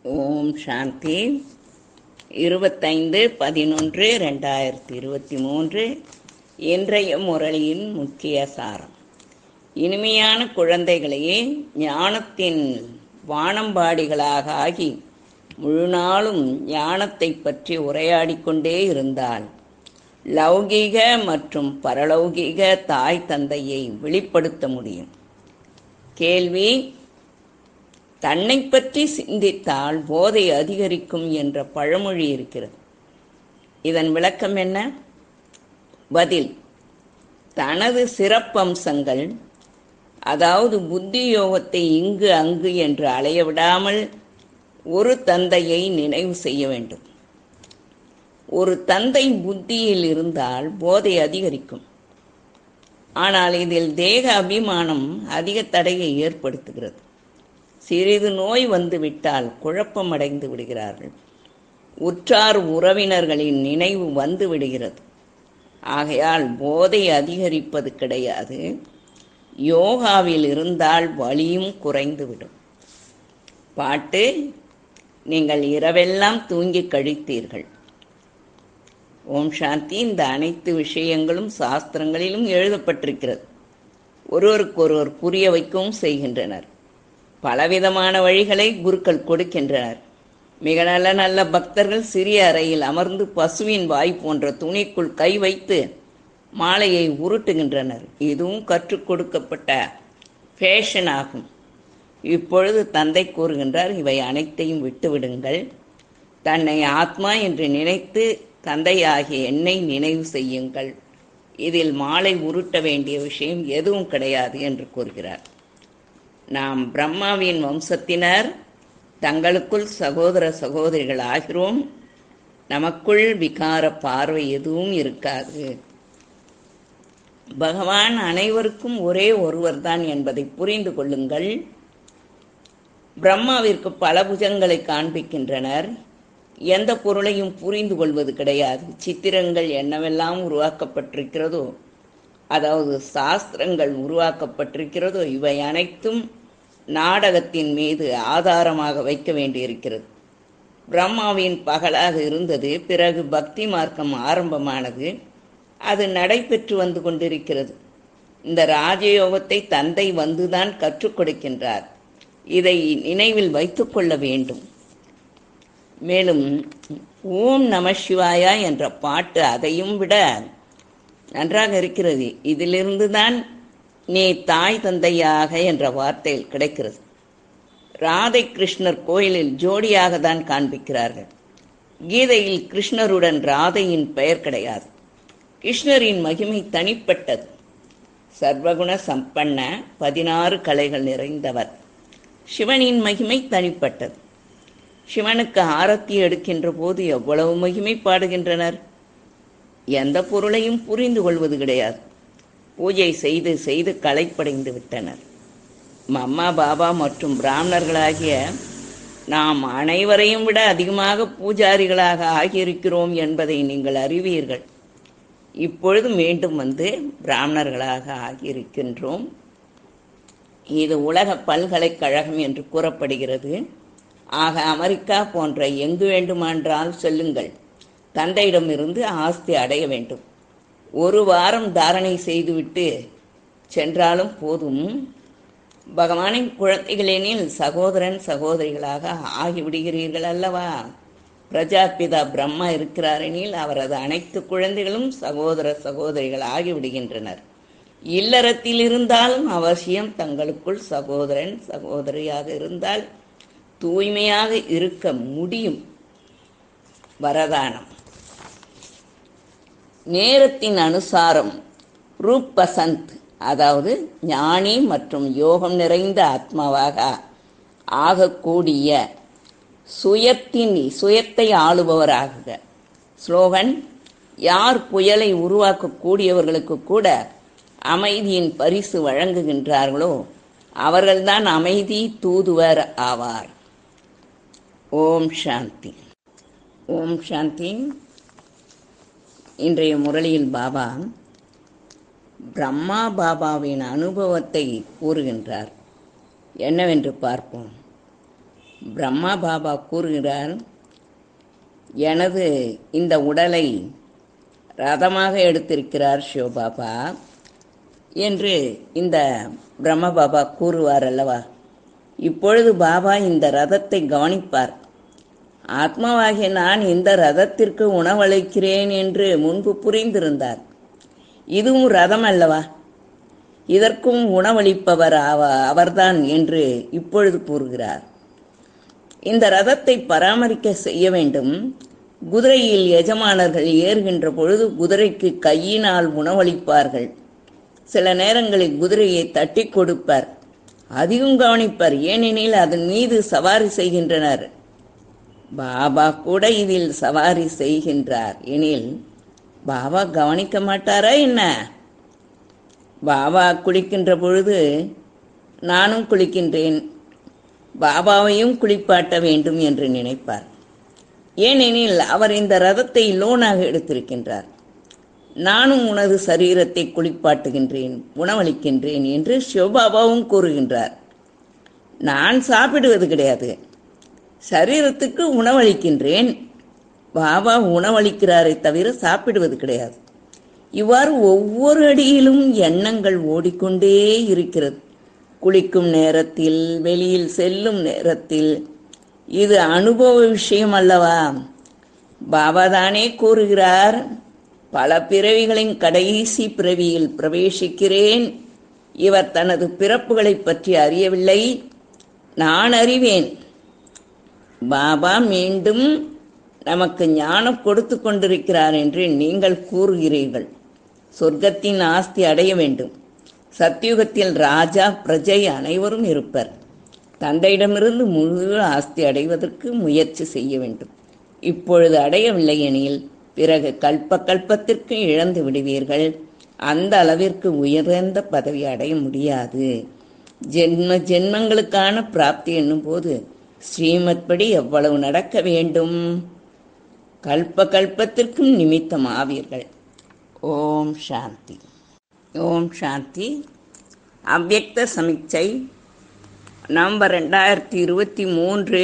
ஓம் சாந்தி இருபத்தைந்து பதினொன்று ரெண்டாயிரத்தி இருபத்தி மூன்று இன்றைய முரளியின் முக்கிய சாரம் இனிமையான குழந்தைகளையே ஞானத்தின் வானம்பாடிகளாக ஆகி முழு நாளும் ஞானத்தை பற்றி உரையாடிக்கொண்டே இருந்தால் லௌகீக மற்றும் பரலௌகீக தாய் தந்தையை வெளிப்படுத்த முடியும் கேள்வி தன்னை பற்றி சிந்தித்தால் போதை அதிகரிக்கும் என்ற பழமொழி இருக்கிறது இதன் விளக்கம் என்ன பதில் தனது சிறப்பம்சங்கள் அதாவது புத்தி யோகத்தை இங்கு அங்கு என்று அலைய விடாமல் ஒரு தந்தையை நினைவு செய்ய வேண்டும் ஒரு தந்தை புத்தியில் இருந்தால் போதை அதிகரிக்கும் ஆனால் இதில் தேக அபிமானம் அதிக தடையை ஏற்படுத்துகிறது சிறிது நோய் வந்துவிட்டால் குழப்பமடைந்து விடுகிறார்கள் உற்றார் உறவினர்களின் நினைவு வந்து விடுகிறது ஆகையால் போதை அதிகரிப்பது கிடையாது யோகாவில் இருந்தால் வலியும் குறைந்துவிடும் பாட்டு நீங்கள் இரவெல்லாம் தூங்கி கழித்தீர்கள் ஓம் சாந்தி இந்த அனைத்து விஷயங்களும் சாஸ்திரங்களிலும் எழுதப்பட்டிருக்கிறது ஒருவருக்கொருவர் புரிய வைக்கவும் செய்கின்றனர் பலவிதமான வழிகளை குருக்கள் கொடுக்கின்றனர் மிக நல்ல நல்ல பக்தர்கள் சிறிய அறையில் அமர்ந்து பசுவின் வாய் போன்ற துணிக்குள் கை வைத்து மாலையை உருட்டுகின்றனர் இதுவும் கற்றுக் கொடுக்கப்பட்ட ஃபேஷன் ஆகும் இப்பொழுது தந்தை கூறுகின்றார் இவை அனைத்தையும் விட்டுவிடுங்கள் தன்னை ஆத்மா என்று நினைத்து தந்தையாகிய என்னை நினைவு செய்யுங்கள் இதில் மாலை உருட்ட வேண்டிய விஷயம் எதுவும் கிடையாது என்று கூறுகிறார் நாம் பிரம்மாவின் வம்சத்தினர் தங்களுக்குள் சகோதர சகோதரிகள் ஆகிறோம் நமக்குள் விகார பார்வை எதுவும் இருக்காது பகவான் அனைவருக்கும் ஒரே ஒருவர்தான் என்பதை புரிந்து கொள்ளுங்கள் பிரம்மாவிற்கு பல புஜங்களை காண்பிக்கின்றனர் எந்த பொருளையும் புரிந்து கொள்வது கிடையாது சித்திரங்கள் என்னவெல்லாம் உருவாக்கப்பட்டிருக்கிறதோ அதாவது சாஸ்திரங்கள் உருவாக்கப்பட்டிருக்கிறதோ இவை அனைத்தும் நாடகத்தின் மீது ஆதாரமாக வைக்க வேண்டியிருக்கிறது பிரம்மாவின் பகலாக இருந்தது பிறகு பக்தி மார்க்கம் ஆரம்பமானது அது நடைபெற்று வந்து கொண்டிருக்கிறது இந்த ராஜயோகத்தை தந்தை வந்துதான் கற்றுக் கொடுக்கின்றார் இதை நினைவில் வைத்துக்கொள்ள வேண்டும் மேலும் ஓம் நம சிவாயா என்ற பாட்டு அதையும் விட நன்றாக இருக்கிறது இதிலிருந்து தான் நீ தாய் தந்தையாக என்ற வார்த்தையில் கிடைக்கிறது ராதை கிருஷ்ணர் கோயிலில் ஜோடியாக தான் காண்பிக்கிறார்கள் கீதையில் கிருஷ்ணருடன் ராதையின் பெயர் கிடையாது கிருஷ்ணரின் மகிமை தனிப்பட்டது சர்வகுண சம்பன்ன பதினாறு கலைகள் நிறைந்தவர் சிவனின் மகிமை தனிப்பட்டது சிவனுக்கு ஆரத்தி எடுக்கின்ற போது எவ்வளவு மகிமை பாடுகின்றனர் எந்த பொருளையும் புரிந்து கொள்வது கிடையாது பூஜை செய்து செய்து களைப்படைந்து விட்டனர் மம்மா பாபா மற்றும் பிராமணர்களாகிய நாம் அனைவரையும் விட அதிகமாக பூஜாரிகளாக ஆகியிருக்கிறோம் என்பதை நீங்கள் அறிவீர்கள் இப்பொழுது மீண்டும் வந்து பிராமணர்களாக ஆகியிருக்கின்றோம் இது உலக பல்கலைக்கழகம் என்று கூறப்படுகிறது ஆக அமெரிக்கா போன்ற எங்கு வேண்டுமென்றால் செல்லுங்கள் தந்தையிடமிருந்து ஆஸ்தி அடைய வேண்டும் ஒரு வாரம் தாரணை செய்துவிட்டு சென்றாலும் போதும் பகவானின் குழந்தைகளெனில் சகோதரன் சகோதரிகளாக ஆகிவிடுகிறீர்கள் அல்லவா பிரஜாபிதா பிரம்மா இருக்கிறாரெனில் அவரது அனைத்து குழந்தைகளும் சகோதர சகோதரிகள் ஆகிவிடுகின்றனர் இல்லறத்தில் இருந்தாலும் அவசியம் தங்களுக்குள் சகோதரன் சகோதரியாக இருந்தால் தூய்மையாக இருக்க முடியும் வரதானம் நேரத்தின் அனுசாரம் ரூப் பசந்த் அதாவது ஞானி மற்றும் யோகம் நிறைந்த ஆத்மாவாக ஆகக்கூடிய சுயத்தின் சுயத்தை ஆளுபவராகுக ஸ்லோகன் யார் புயலை உருவாக்கக்கூடியவர்களுக்கு கூட அமைதியின் பரிசு வழங்குகின்றார்களோ அவர்கள்தான் அமைதி தூதுவர் ஆவார் ஓம் சாந்தி ஓம் சாந்தி இன்றைய முரளியில் பாபா பிரம்மா பாபாவின் அனுபவத்தை கூறுகின்றார் என்னவென்று பார்ப்போம் பிரம்மா பாபா கூறுகிறார் எனது இந்த உடலை ரதமாக எடுத்திருக்கிறார் சிவபாபா என்று இந்த பிரம்ம பாபா கூறுவார் அல்லவா இப்பொழுது பாபா இந்த ரதத்தை கவனிப்பார் ஆத்மாவாகிய நான் இந்த ரதத்திற்கு உணவளிக்கிறேன் என்று முன்பு புரிந்திருந்தார் இதுவும் ரதம் அல்லவா இதற்கும் உணவளிப்பவர் அவ அவர்தான் என்று இப்பொழுது கூறுகிறார் இந்த ரதத்தை பராமரிக்க செய்ய வேண்டும் குதிரையில் எஜமானர்கள் ஏறுகின்ற பொழுது குதிரைக்கு கையினால் உணவளிப்பார்கள் சில நேரங்களில் குதிரையை தட்டி கொடுப்பார் அதிகம் கவனிப்பார் ஏனெனில் அதன் மீது சவாரி செய்கின்றனர் பாபா கூட இதில் சவாரி செய்கின்றார் எனில் பாபா கவனிக்க மாட்டாரா என்ன பாபா குளிக்கின்ற பொழுது நானும் குளிக்கின்றேன் பாபாவையும் குளிப்பாட்ட வேண்டும் என்று நினைப்பார் ஏனெனில் அவர் இந்த ரதத்தை லோனாக எடுத்திருக்கின்றார் நானும் உனது சரீரத்தை குளிப்பாட்டுகின்றேன் உணவளிக்கின்றேன் என்று சிவபாபாவும் கூறுகின்றார் நான் சாப்பிடுவது கிடையாது சரீரத்துக்கு உணவளிக்கின்றேன் பாபா உணவளிக்கிறாரை தவிர சாப்பிடுவது கிடையாது இவ்வாறு ஒவ்வொரு அடியிலும் எண்ணங்கள் ஓடிக்கொண்டே இருக்கிறது குளிக்கும் நேரத்தில் வெளியில் செல்லும் நேரத்தில் இது அனுபவ விஷயம் அல்லவா பாபா தானே கூறுகிறார் பல பிறவிகளின் கடைசி பிறவியில் பிரவேசிக்கிறேன் இவர் தனது பிறப்புகளைப் பற்றி அறியவில்லை நான் அறிவேன் பாபா மீண்டும் நமக்கு ஞானம் கொடுத்து கொண்டிருக்கிறார் என்று நீங்கள் கூறுகிறீர்கள் சொர்க்கத்தின் ஆஸ்தி அடைய வேண்டும் சத்தியுகத்தில் ராஜா பிரஜை அனைவரும் இருப்பர் தந்தையிடமிருந்து முழு ஆஸ்தி அடைவதற்கு முயற்சி செய்ய வேண்டும் இப்பொழுது அடையவில்லை எனில் பிறகு கல்ப கல்பத்திற்கு இழந்து விடுவீர்கள் அந்த அளவிற்கு உயர்ந்த பதவி அடைய முடியாது ஜென்ம ஜென்மங்களுக்கான பிராப்தி என்னும் போது ஸ்ரீமத் படி எவ்வளவு நடக்க வேண்டும் கல்ப கல்பத்திற்கும் நிமித்தம் ஆவீர்கள் ஓம் சாந்தி ஓம் சாந்தி அவ்யக்த சமிச்சை நவம்பர் ரெண்டாயிரத்தி இருபத்தி மூன்று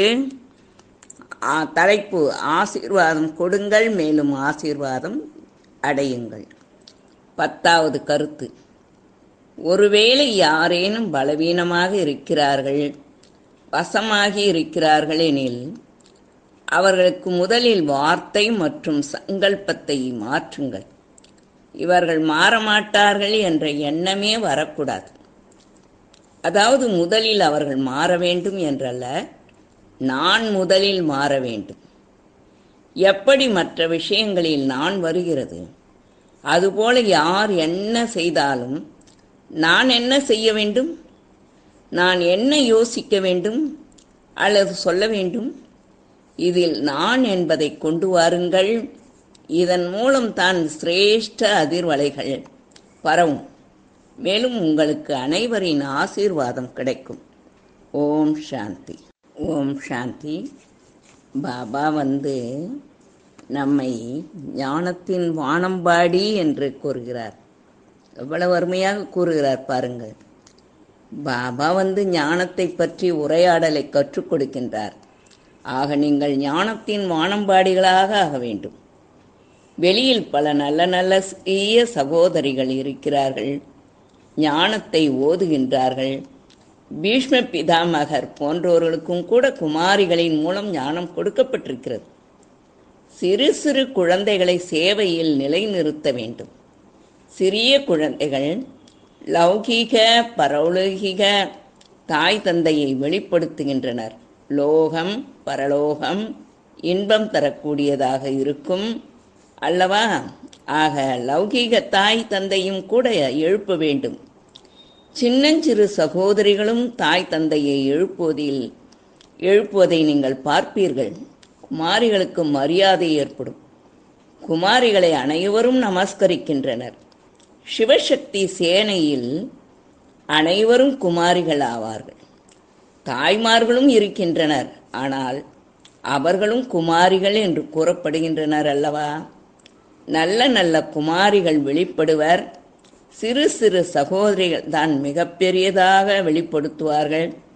ஆ, தலைப்பு ஆசீர்வாதம் கொடுங்கள் மேலும் ஆசீர்வாதம் அடையுங்கள் பத்தாவது கருத்து ஒருவேளை யாரேனும் பலவீனமாக இருக்கிறார்கள் வசமாகி இருக்கிறார்கள் எனில் அவர்களுக்கு முதலில் வார்த்தை மற்றும் சங்கல்பத்தை மாற்றுங்கள் இவர்கள் மாறமாட்டார்கள் என்ற எண்ணமே வரக்கூடாது அதாவது முதலில் அவர்கள் மாற வேண்டும் என்றல்ல நான் முதலில் மாற வேண்டும் எப்படி மற்ற விஷயங்களில் நான் வருகிறது அதுபோல யார் என்ன செய்தாலும் நான் என்ன செய்ய வேண்டும் நான் என்ன யோசிக்க வேண்டும் அல்லது சொல்ல வேண்டும் இதில் நான் என்பதை கொண்டு வாருங்கள் இதன் மூலம் தான் சிரேஷ்ட அதிர்வலைகள் பரவும் மேலும் உங்களுக்கு அனைவரின் ஆசீர்வாதம் கிடைக்கும் ஓம் சாந்தி ஓம் சாந்தி பாபா வந்து நம்மை ஞானத்தின் வானம்பாடி என்று கூறுகிறார் எவ்வளவு அருமையாக கூறுகிறார் பாருங்கள் பாபா வந்து ஞானத்தை பற்றி உரையாடலை கற்றுக் கொடுக்கின்றார் ஆக நீங்கள் ஞானத்தின் வானம்பாடிகளாக ஆக வேண்டும் வெளியில் பல நல்ல நல்ல சிறிய சகோதரிகள் இருக்கிறார்கள் ஞானத்தை ஓதுகின்றார்கள் பீஷ்ம பிதாமகர் போன்றோர்களுக்கும் கூட குமாரிகளின் மூலம் ஞானம் கொடுக்கப்பட்டிருக்கிறது சிறு சிறு குழந்தைகளை சேவையில் நிலைநிறுத்த வேண்டும் சிறிய குழந்தைகள் லௌகீக பரலௌகிக தாய் தந்தையை வெளிப்படுத்துகின்றனர் லோகம் பரலோகம் இன்பம் தரக்கூடியதாக இருக்கும் அல்லவா ஆக லௌகீக தாய் தந்தையும் கூட எழுப்ப வேண்டும் சின்னஞ்சிறு சகோதரிகளும் தாய் தந்தையை எழுப்புவதில் எழுப்புவதை நீங்கள் பார்ப்பீர்கள் குமாரிகளுக்கு மரியாதை ஏற்படும் குமாரிகளை அனைவரும் நமஸ்கரிக்கின்றனர் சிவசக்தி சேனையில் அனைவரும் குமாரிகள் ஆவார்கள் தாய்மார்களும் இருக்கின்றனர் ஆனால் அவர்களும் குமாரிகள் என்று கூறப்படுகின்றனர் அல்லவா நல்ல நல்ல குமாரிகள் வெளிப்படுவர் சிறு சிறு சகோதரிகள் தான் மிகப்பெரியதாக வெளிப்படுத்துவார்கள்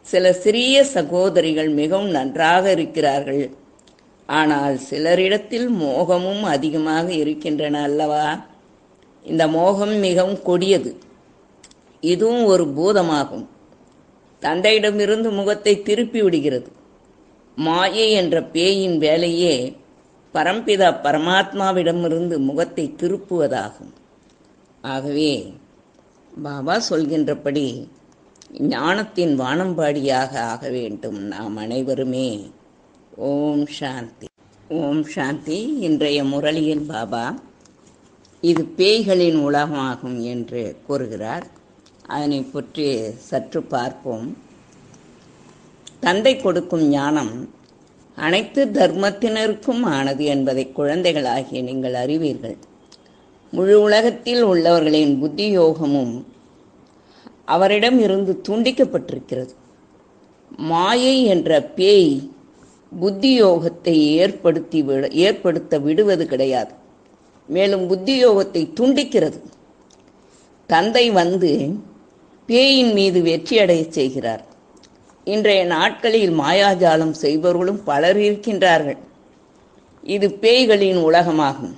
சில சிறிய சகோதரிகள் மிகவும் நன்றாக இருக்கிறார்கள் ஆனால் சிலரிடத்தில் மோகமும் அதிகமாக இருக்கின்றன அல்லவா இந்த மோகம் மிகவும் கொடியது இதுவும் ஒரு பூதமாகும் தந்தையிடமிருந்து முகத்தை திருப்பி விடுகிறது மாயை என்ற பேயின் வேலையே பரம்பிதா பரமாத்மாவிடமிருந்து முகத்தை திருப்புவதாகும் ஆகவே பாபா சொல்கின்றபடி ஞானத்தின் வானம்பாடியாக ஆக வேண்டும் நாம் அனைவருமே ஓம் சாந்தி ஓம் சாந்தி இன்றைய முரளியில் பாபா இது பேய்களின் உலகமாகும் என்று கூறுகிறார் அதனை பற்றி சற்று பார்ப்போம் தந்தை கொடுக்கும் ஞானம் அனைத்து தர்மத்தினருக்கும் ஆனது என்பதை குழந்தைகளாகிய நீங்கள் அறிவீர்கள் முழு உலகத்தில் உள்ளவர்களின் புத்தி யோகமும் அவரிடம் இருந்து துண்டிக்கப்பட்டிருக்கிறது மாயை என்ற பேய் புத்தி யோகத்தை ஏற்படுத்தி விட ஏற்படுத்த விடுவது கிடையாது மேலும் புத்தி யோகத்தை துண்டிக்கிறது தந்தை வந்து பேயின் மீது வெற்றியடைய செய்கிறார் இன்றைய நாட்களில் மாயாஜாலம் செய்பவர்களும் பலர் இருக்கின்றார்கள் இது பேய்களின் உலகமாகும்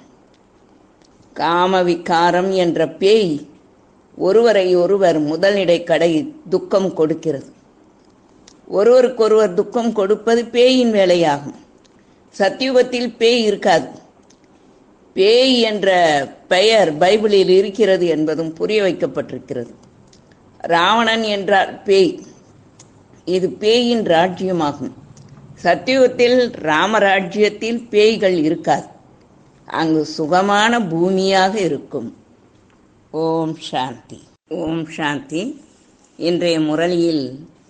காமவிகாரம் என்ற பேய் ஒருவரை ஒருவர் முதலிடை கடை துக்கம் கொடுக்கிறது ஒருவருக்கொருவர் துக்கம் கொடுப்பது பேயின் வேலையாகும் சத்தியுகத்தில் பேய் இருக்காது பேய் என்ற பெயர் பைபிளில் இருக்கிறது என்பதும் புரிய வைக்கப்பட்டிருக்கிறது ராவணன் என்றால் பேய் இது பேயின் ராஜ்யமாகும் சத்தியுகத்தில் ராமராஜ்யத்தில் பேய்கள் இருக்காது அங்கு சுகமான பூமியாக இருக்கும் ஓம் சாந்தி ஓம் சாந்தி இன்றைய முரளியில்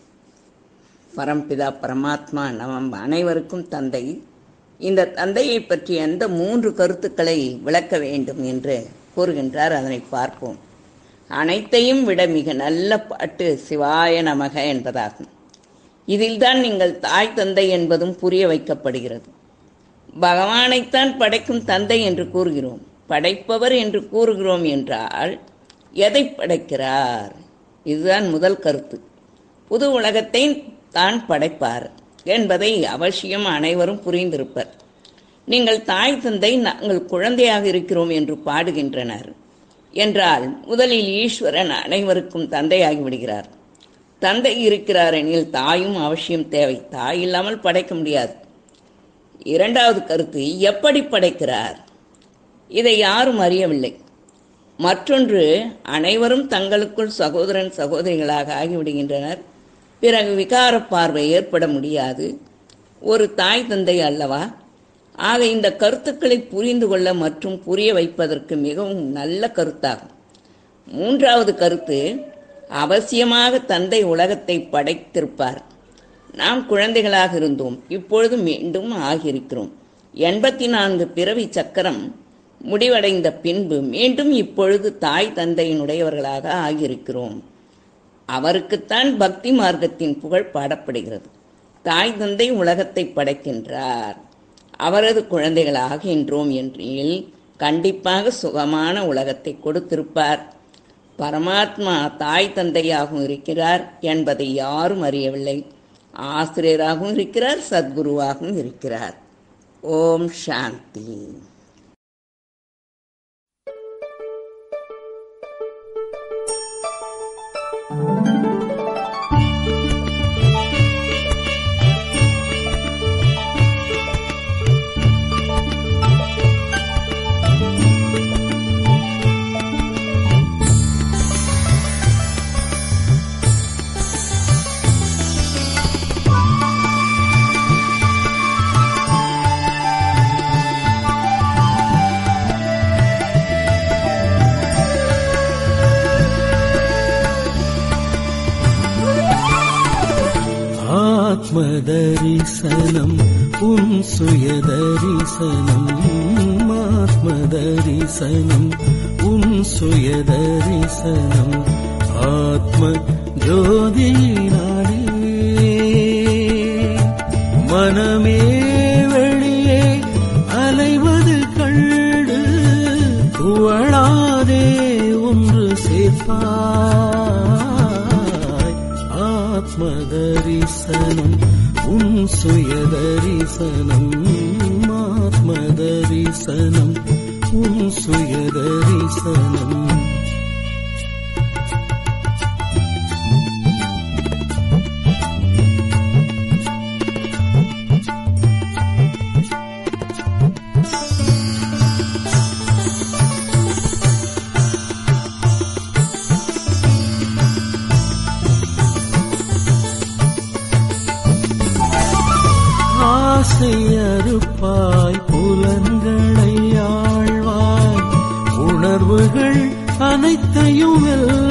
பரம்பிதா பரமாத்மா நம் அனைவருக்கும் தந்தை இந்த தந்தையை பற்றி எந்த மூன்று கருத்துக்களை விளக்க வேண்டும் என்று கூறுகின்றார் அதனை பார்ப்போம் அனைத்தையும் விட மிக நல்ல பாட்டு சிவாய நமக என்பதாகும் இதில்தான் நீங்கள் தாய் தந்தை என்பதும் புரிய வைக்கப்படுகிறது பகவானைத்தான் படைக்கும் தந்தை என்று கூறுகிறோம் படைப்பவர் என்று கூறுகிறோம் என்றால் எதை படைக்கிறார் இதுதான் முதல் கருத்து புது உலகத்தை தான் படைப்பார் என்பதை அவசியம் அனைவரும் புரிந்திருப்பர் நீங்கள் தாய் தந்தை நாங்கள் குழந்தையாக இருக்கிறோம் என்று பாடுகின்றனர் என்றால் முதலில் ஈஸ்வரன் அனைவருக்கும் தந்தையாகி விடுகிறார் தந்தை இருக்கிறார் எனில் தாயும் அவசியம் தேவை தாய் இல்லாமல் படைக்க முடியாது இரண்டாவது கருத்து எப்படி படைக்கிறார் இதை யாரும் அறியவில்லை மற்றொன்று அனைவரும் தங்களுக்குள் சகோதரன் சகோதரிகளாக ஆகிவிடுகின்றனர் பிறகு விகார பார்வை ஏற்பட முடியாது ஒரு தாய் தந்தை அல்லவா ஆக இந்த கருத்துக்களை புரிந்து கொள்ள மற்றும் புரிய வைப்பதற்கு மிகவும் நல்ல கருத்தாகும் மூன்றாவது கருத்து அவசியமாக தந்தை உலகத்தை படைத்திருப்பார் நாம் குழந்தைகளாக இருந்தோம் இப்பொழுது மீண்டும் ஆகியிருக்கிறோம் எண்பத்தி நான்கு பிறவி சக்கரம் முடிவடைந்த பின்பு மீண்டும் இப்பொழுது தாய் தந்தையினுடையவர்களாக ஆகியிருக்கிறோம் அவருக்குத்தான் பக்தி மார்க்கத்தின் புகழ் பாடப்படுகிறது தாய் தந்தை உலகத்தை படைக்கின்றார் அவரது குழந்தைகள் ஆகின்றோம் என்றில் கண்டிப்பாக சுகமான உலகத்தை கொடுத்திருப்பார் பரமாத்மா தாய் தந்தையாகவும் இருக்கிறார் என்பதை யாரும் அறியவில்லை ஆசிரியராகவும் இருக்கிறார் சத்குருவாகவும் இருக்கிறார் ஓம் சாந்தி ஆத்மதரிசனம் உன் சுயதரிசனம் ஆத்மதரிசனம் உன் சுயதரிசனம் ஆத்ம ஜோதியினாலே மனமே வெளியே அலைவது கண்டு துவளாதே ஒன்று சேர்ப்பாய் ஆத்ம ஆத்மதரிசனம் உன் சுயதரிசனம் ஆத்மதரிசனம் உன் சுயதரிசனம் ஆசை அறுப்பாய் புலன்களை ஆழ்வாய் உணர்வுகள் அனைத்தையும்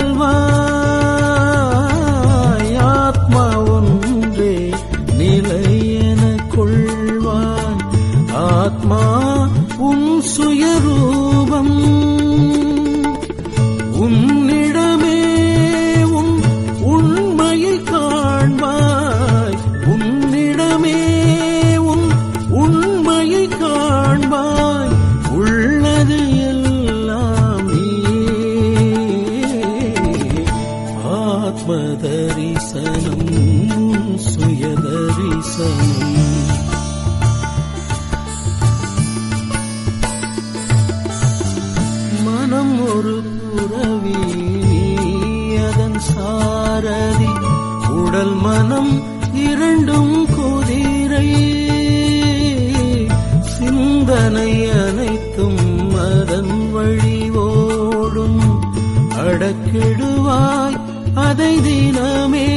வெல்வாய் ஆத்மா ஒன்றே நிலை என கொள்வாய் ஆத்மா உன் சுயரூபம் உன்னிடமே உன் உண்மையை காண்பாய் உன்னிடமே உன் உண்மையை காண்பாய் உள்ளது எல்லாம் நீயே ஆத்ம தரிசனம் உன் சுய தரிசனம் மனம் ஒரு புறவி நீ அதன் சாரதி உடல் மனம் இரண்டும் குதிரை சிந்தனை அனைத்தும் அதன் வழி ஓடும் அடக்கிடுவாய் அதை தினமே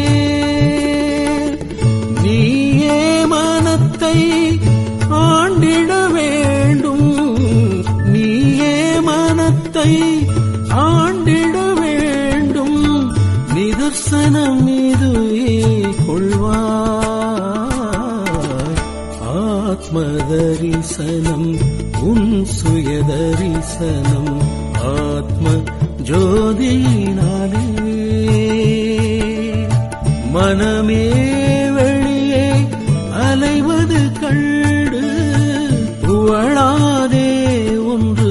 நீயே மனத்தை ஆண்டிட வேண்டும் நீயே மனத்தை ஆண்டிட வேண்டும் நிதர்சனம் இதுவே கொள்வாய் ஆத்மதரிசனம் உன் சுயதரிசனம் ஆத்ம ஜோதியினாலே மனமே வெளியே அலைவது கண்டு புகழாதே ஒன்று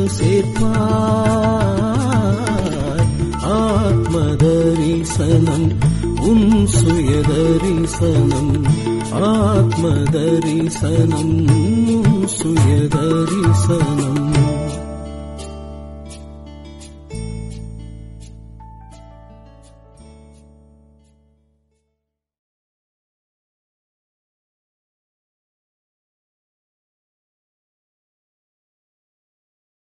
சேர்ப்பாய் ஆத்மதரிசனம் உன் சுயதரிசனம் ஆத்மதரிசனம் உன் சுயதரிசனம்